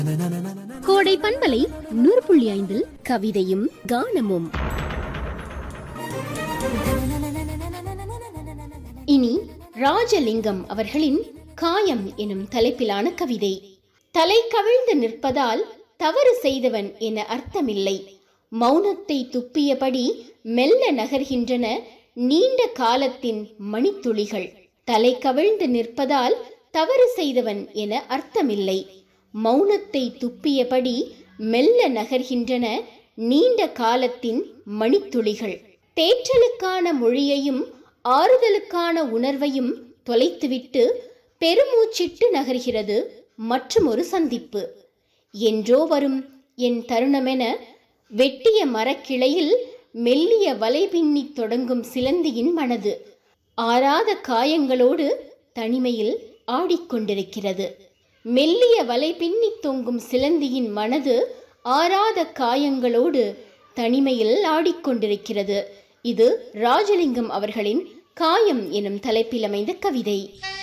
கோடை பண்பலை நூறு புள்ளி ஐந்தில் கவிதையும் கானமும் இனி ராஜலிங்கம் அவர்களின் காயம் எனும் தலைப்பிலான கவிதை தலை கவிழ்ந்து நிற்பதால் தவறு செய்தவன் என அர்த்தமில்லை மௌனத்தை துப்பியபடி மெல்ல நகர்கின்றன நீண்ட காலத்தின் மணித்துளிகள் தலை கவிழ்ந்து நிற்பதால் தவறு செய்தவன் என அர்த்தமில்லை மௌனத்தை துப்பியபடி மெல்ல நகர்கின்றன நீண்ட காலத்தின் மணித்துளிகள் தேற்றலுக்கான மொழியையும் ஆறுதலுக்கான உணர்வையும் தொலைத்துவிட்டு பெருமூச்சிட்டு நகர்கிறது மற்றும் ஒரு சந்திப்பு என்றோ வரும் என் தருணமென வெட்டிய மரக்கிளையில் மெல்லிய வலை பின்னித் தொடங்கும் சிலந்தியின் மனது ஆறாத காயங்களோடு தனிமையில் ஆடிக்கொண்டிருக்கிறது மெல்லிய வலை பின்னித் தொங்கும் சிலந்தியின் மனது ஆறாத காயங்களோடு தனிமையில் ஆடிக்கொண்டிருக்கிறது இது ராஜலிங்கம் அவர்களின் காயம் எனும் தலைப்பில் அமைந்த கவிதை